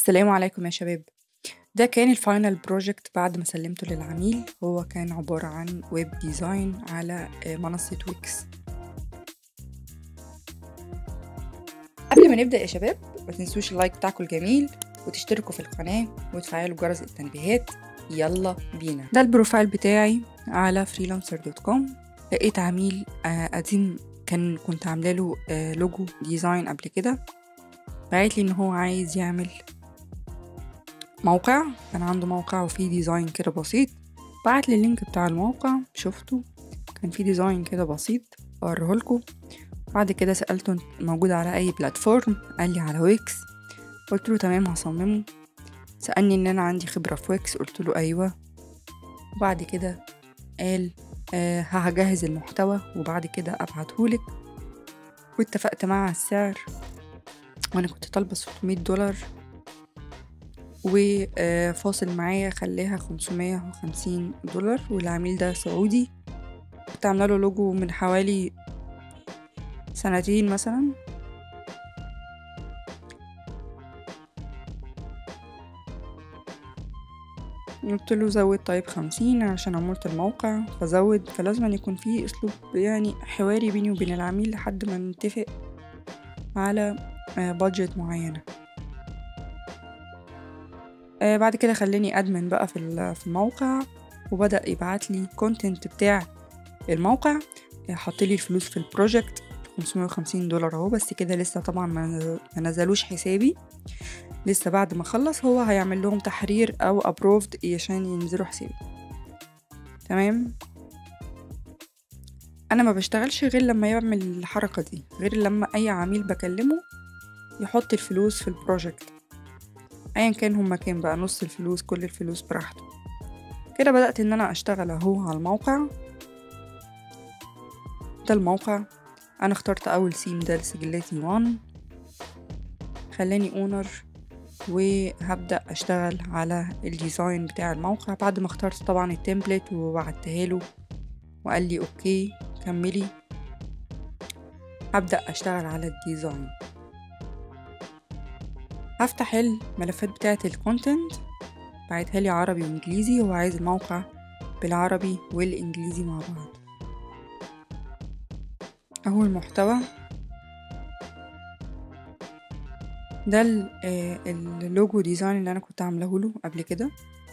السلام عليكم يا شباب ده كان الفاينل بروجكت بعد ما سلمته للعميل هو كان عبارة عن ويب ديزاين على آه، منصة ويكس قبل ما نبدأ يا شباب ما تنسوش اللايك بتاعكم الجميل وتشتركوا في القناة وتفعلوا جرس التنبيهات يلا بينا ده البروفايل بتاعي على freelancer.com لقيت عميل آه، قديم كان كنت عامله له آه، لوجو ديزاين قبل كده بعت لي ان هو عايز يعمل موقع كان عنده موقع وفيه ديزاين كده بسيط بعت لي اللينك بتاع الموقع شفته كان فيه ديزاين كده بسيط اوريه لكم بعد كده سألته "انت موجود على اي بلاتفورم قال لي على ويكس قلت له تمام هصممه سألني ان انا عندي خبرة في ويكس قلت له ايوه وبعد كده قال آه هجهز المحتوى وبعد كده ابعتهولك واتفقت معاه على السعر وانا كنت طالبة 600 دولار وفاصل معايا خلاها 550 دولار والعميل ده سعودي كنت عامله له لوجو من حوالي سنتين مثلا قلت له زود طيب خمسين عشان عمولة الموقع فزود فلازم أن يكون فيه أسلوب يعني حواري بيني وبين العميل لحد ما نتفق على بادجت معينة آه، بعد كده خلاني ادمن بقى في ال- في الموقع وبدا يبعت لي كونتنت بتاع الموقع آه، حط لي الفلوس في البروجكت 550 دولار اهو بس كده لسه طبعا ما ما نزلوش حسابي لسه بعد ما اخلص هو هيعمل لهم تحرير او ابروفد عشان ينزلوا حسابي تمام انا ما بشتغلش غير لما يعمل الحركه دي غير لما اي عميل بكلمه يحط الفلوس في البروجكت ايا كان هما كام بقى نص الفلوس كل الفلوس براحته كده بدأت ان انا اشتغل اهو على الموقع ده الموقع انا اخترت اول سيم ده لسجلاتي وان خلاني اونر وهبدأ اشتغل على الديزاين بتاع الموقع بعد ما اخترت طبعا التمبلت وبعتها له وقال لي اوكي كملي هبدأ اشتغل على الديزاين هفتح الملفات بتاعة الكونتنت بعتها لي عربي وانجليزي هو عايز الموقع بالعربي والانجليزي مع بعض اهو المحتوى ده ال- آه، اللوجو ديزاين اللي انا كنت عاملاه له قبل كده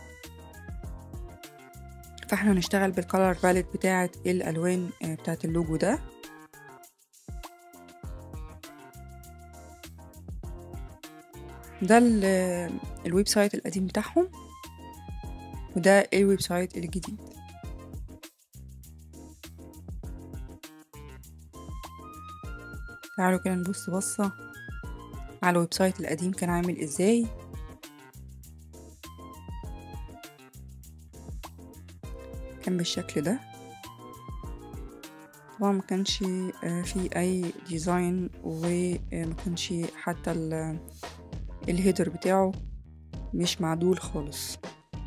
فاحنا هنشتغل بالكالر باليت بتاعة الالوان آه، بتاعة اللوجو ده ده ال- الويب سايت القديم بتاعهم وده الويب سايت الجديد تعالوا كده نبص بصة على الويب سايت القديم كان عامل ازاي كان بالشكل ده طبعا ما كانش آه، فيه اي ديزاين وما كانش حتى ال- الهيدر بتاعه مش معدول خالص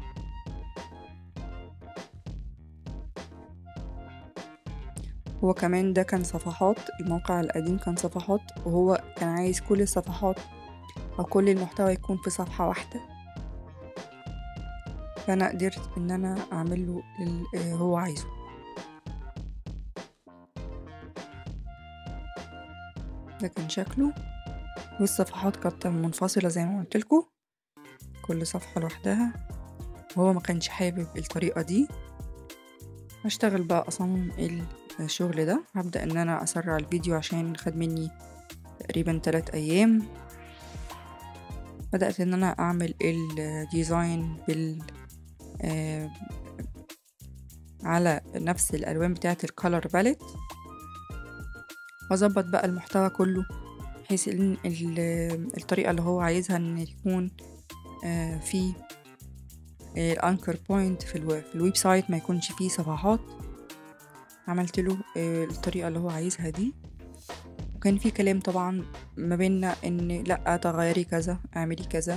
هو كمان ده كان صفحات الموقع القديم كان صفحات وهو كان عايز كل الصفحات أو كل المحتوى يكون في صفحة واحدة فأنا قدرت إن أنا أعمل له اللي هو عايزه ده كان شكله والصفحات كانت منفصلة زي ما قلت لكم كل صفحة لوحدها وهو ما كانش حابب الطريقة دي هشتغل بقى أصمم الشغل ده هبدأ إن أنا أسرع الفيديو عشان خد مني تقريبا تلات أيام بدأت إن أنا أعمل الديزاين بال آه، على نفس الألوان بتاعة الكالر باليت وأظبط بقى المحتوى كله بحيث إن ال- الطريقة اللي هو عايزها إن يكون آه، في الانكر بوينت في, الو... في الويب سايت ما يكونش فيه صفحات عملت له آه، الطريقة اللي هو عايزها دي وكان في كلام طبعا ما بيننا ان لا تغيري كذا اعملي كذا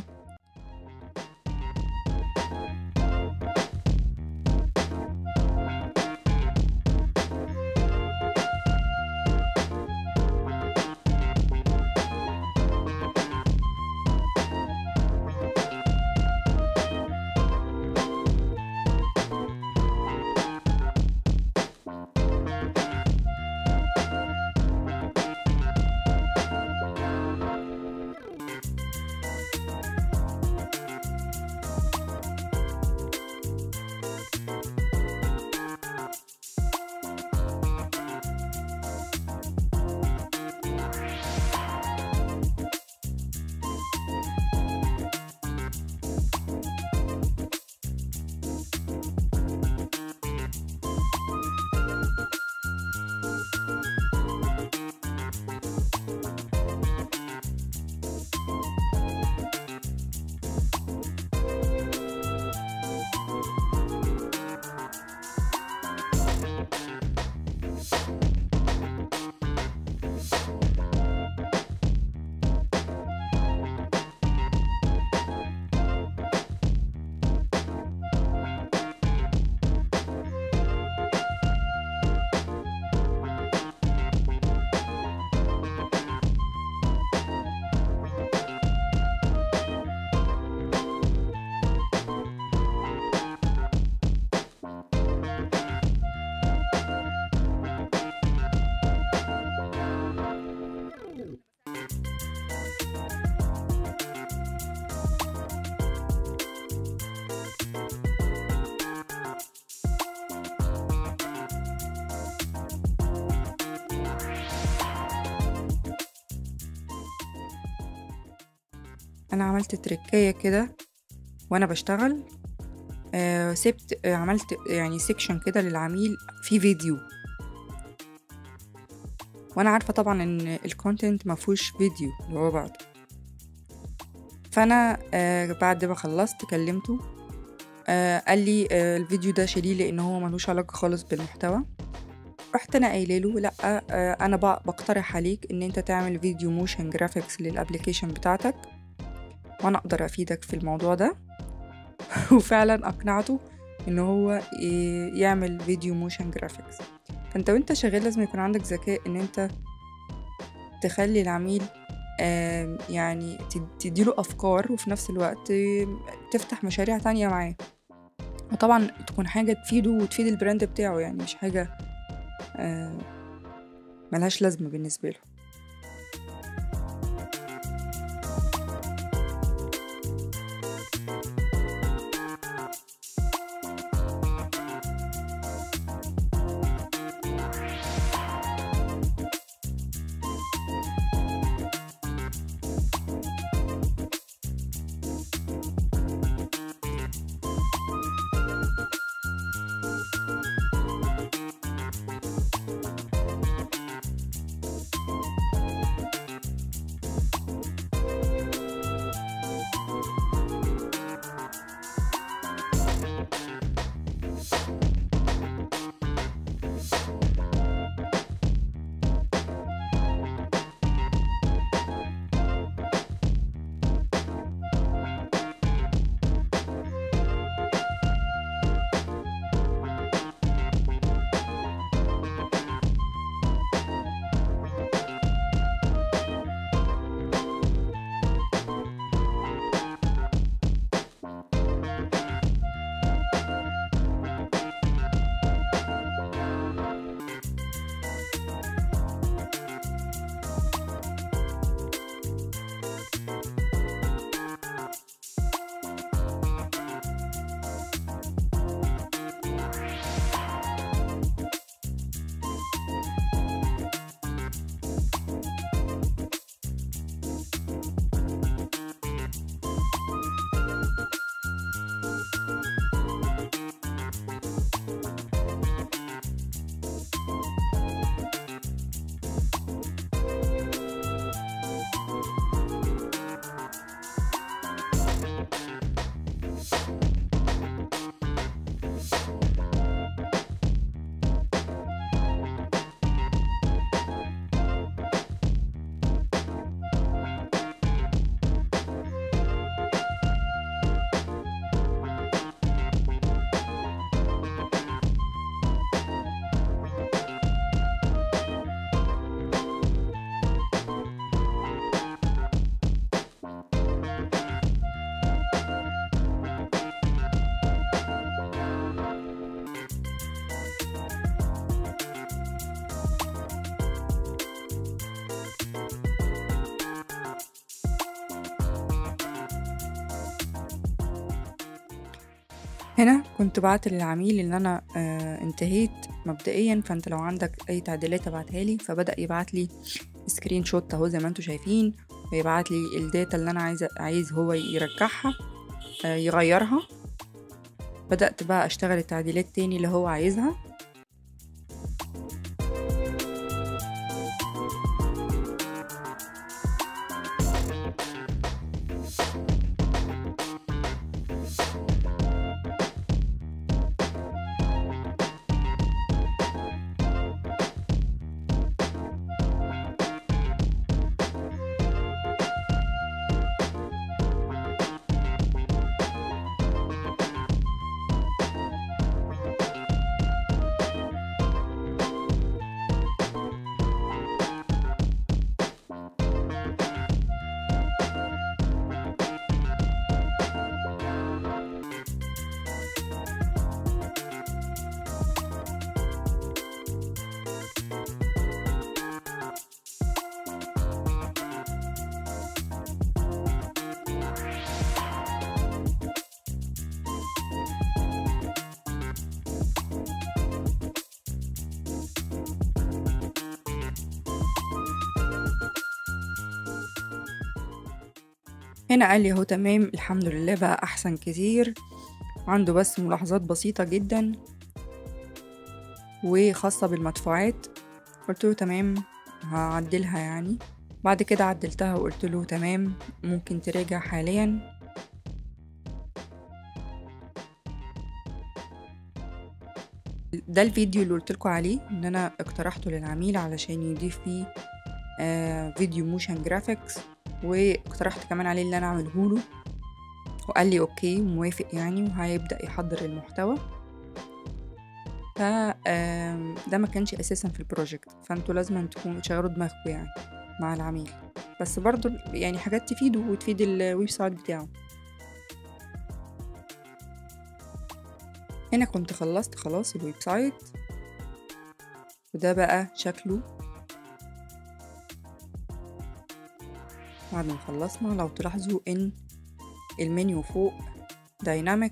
انا عملت تركاية كده وانا بشتغل آه سبت آه عملت يعني سيكشن كده للعميل في فيديو وانا عارفه طبعا ان الكونتنت ما فيهوش فيديو اللي هو بعده فانا آه بعد ما خلصت كلمته آه قال لي آه الفيديو ده شيليه لان هو ملوش علاقه خالص بالمحتوى رحت انا قايله له لا آه انا بق- بقترح عليك ان انت تعمل فيديو موشن جرافيكس للابليكيشن بتاعتك وانا اقدر افيدك في الموضوع ده وفعلا اقنعته ان هو ي- يعمل فيديو موشن جرافيكس فانت وانت شغال لازم يكون عندك ذكاء ان انت تخلي العميل آم، يعني تد- تديله افكار وفي نفس الوقت آم، تفتح مشاريع تانية معاه وطبعا تكون حاجة تفيده وتفيد البراند بتاعه يعني مش حاجة آم، ملهاش لازمة بالنسبة له هنا كنت بعت للعميل ان انا آه انتهيت مبدئيا فانت لو عندك اي تعديلات ابعتها لي فبدا يبعت لي سكرين شوت اهو زي ما انتم شايفين ويبعت لي الداتا اللي انا عايز عايز هو يرجعها آه يغيرها بدات بقى اشتغل التعديلات تاني اللي هو عايزها هنا قال لي اهو تمام الحمد لله بقى احسن كتير عنده بس ملاحظات بسيطة جدا وخاصة بالمدفوعات قلت له تمام هعدلها يعني بعد كده عدلتها وقلت له تمام ممكن تراجع حاليا ده الفيديو اللي قلت عليه ان انا اقترحته للعميل علشان يضيف فيه آه فيديو موشن جرافيكس واقترحت كمان عليه اللي انا اعمله له وقال لي اوكي موافق يعني وهيبدا يحضر المحتوى ف ده ما كانش اساسا في البروجكت فانتوا لازم تكونوا تشغلوا دماغكم يعني مع العميل بس برضو يعني حاجات تفيده وتفيد الويب سايت بتاعه هنا كنت خلصت خلاص الويب سايت وده بقى شكله بعد ما خلصنا لو تلاحظوا ان المنيو فوق دايناميك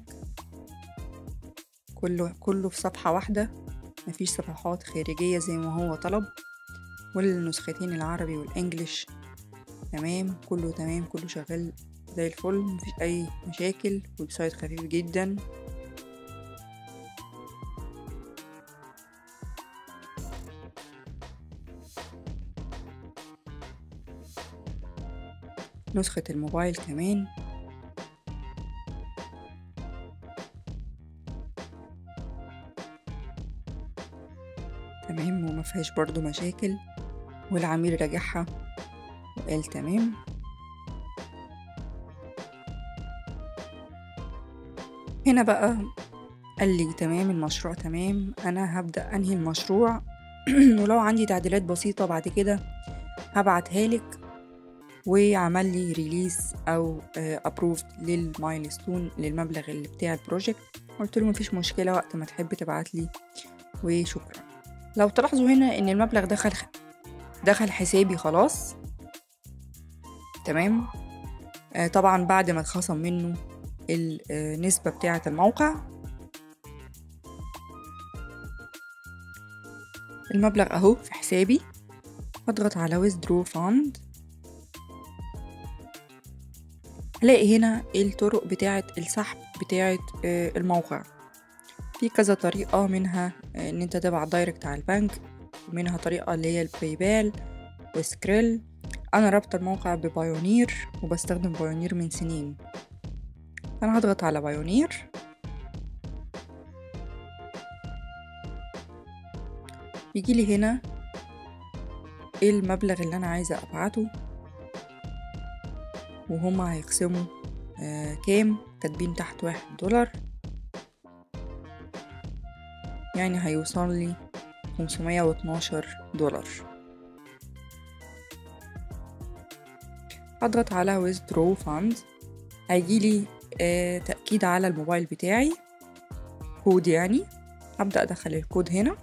كله كله في صفحة واحدة مفيش صفحات خارجية زي ما هو طلب والنسختين العربي والانجليش تمام كله تمام كله شغال زي الفل مفيش اي مشاكل ويب سايت خفيف جدا نسخة الموبايل كمان تمام وما فيهاش برضو مشاكل والعميل راجعها وقال تمام هنا بقى قال لي تمام المشروع تمام انا هبدأ انهي المشروع ولو عندي تعديلات بسيطة بعد كده هبعتها لك وعمل لي ريليس او ابروفد للمايلستون للمبلغ اللي بتاع البروجكت قلت له مفيش مشكلة وقت ما تحب تبعت لي وشكرا لو تلاحظوا هنا ان المبلغ دخل دخل حسابي خلاص تمام آه طبعا بعد ما اتخصم منه النسبة بتاعة الموقع المبلغ اهو في حسابي اضغط على withdraw fund هلاقي هنا الطرق بتاعة السحب بتاعة الموقع في كذا طريقة منها ان انت تبعت دايركت على البنك ومنها طريقة اللي هي الباي بال وسكريل انا رابطة الموقع ببايونير وبستخدم بايونير من سنين انا هضغط على بايونير يجيلي هنا المبلغ اللي انا عايزة ابعته وهما هيقسموا آه كام كاتبين تحت واحد دولار يعني هيوصل لي خمسمية واتناشر دولار هضغط على withdraw funds هيجيلي آه تأكيد على الموبايل بتاعي كود يعني هبدأ أدخل الكود هنا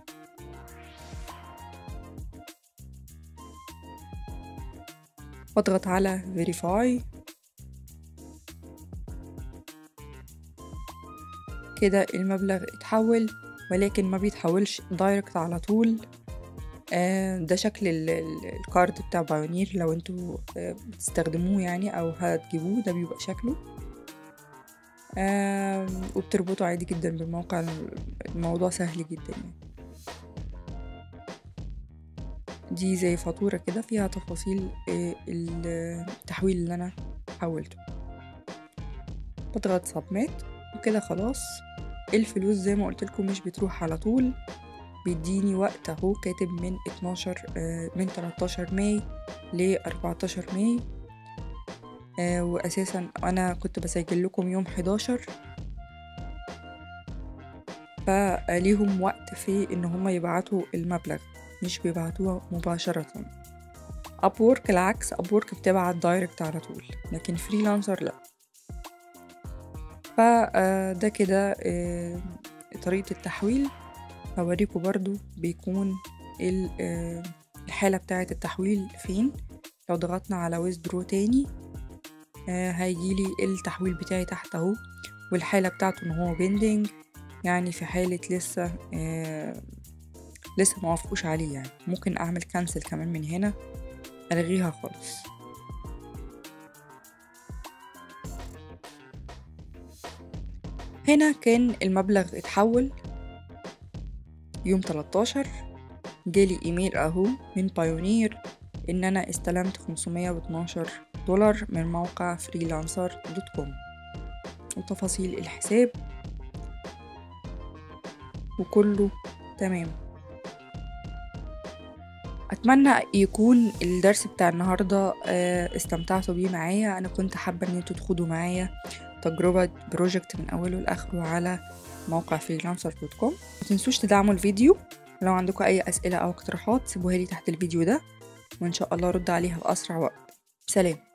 واضغط على verify كده المبلغ اتحول ولكن ما بيتحولش دايركت على طول آه ده شكل الكارد بتاع بايونير لو انتوا آه بتستخدموه يعني او هتجيبوه ده بيبقى شكله آه وبتربطه عادي جدا بالموقع الموضوع سهل جدا يعني دي زي فاتورة كده فيها تفاصيل التحويل اللي أنا حولته بضغط سبميت وكده خلاص الفلوس زي ما قلت لكم مش بتروح على طول بيديني وقت اهو كاتب من 12 من 13 ماي ل 14 ماي واساسا انا كنت بسجل لكم يوم 11 فليهم وقت في ان هم يبعتوا المبلغ مش بيبعتوها مباشرة أبورك العكس أبورك بتبعت دايركت على طول لكن فريلانسر لأ فده كده طريقة التحويل هوريكم برضو بيكون الحالة بتاعة التحويل فين لو ضغطنا على withdraw تاني هيجيلي التحويل بتاعي تحت اهو والحالة بتاعته ان هو بيندنج يعني في حالة لسه لسه موافقوش عليه يعني ممكن اعمل كانسل كمان من هنا الغيها خالص هنا كان المبلغ اتحول يوم 13 جالي ايميل اهو من بايونير ان انا استلمت 512 دولار من موقع فريلانسر دوت كوم وتفاصيل الحساب وكله تمام اتمنى يكون الدرس بتاع النهارده آه، استمتعتوا بيه معايا انا كنت حابه ان انتوا تخوضوا معايا تجربه بروجكت من اوله لاخره على موقع فريلانسر دوت كوم متنسوش تدعموا الفيديو لو عندكم اي اسئله او اقتراحات سيبوها لي تحت الفيديو ده وان شاء الله ارد عليها باسرع وقت سلام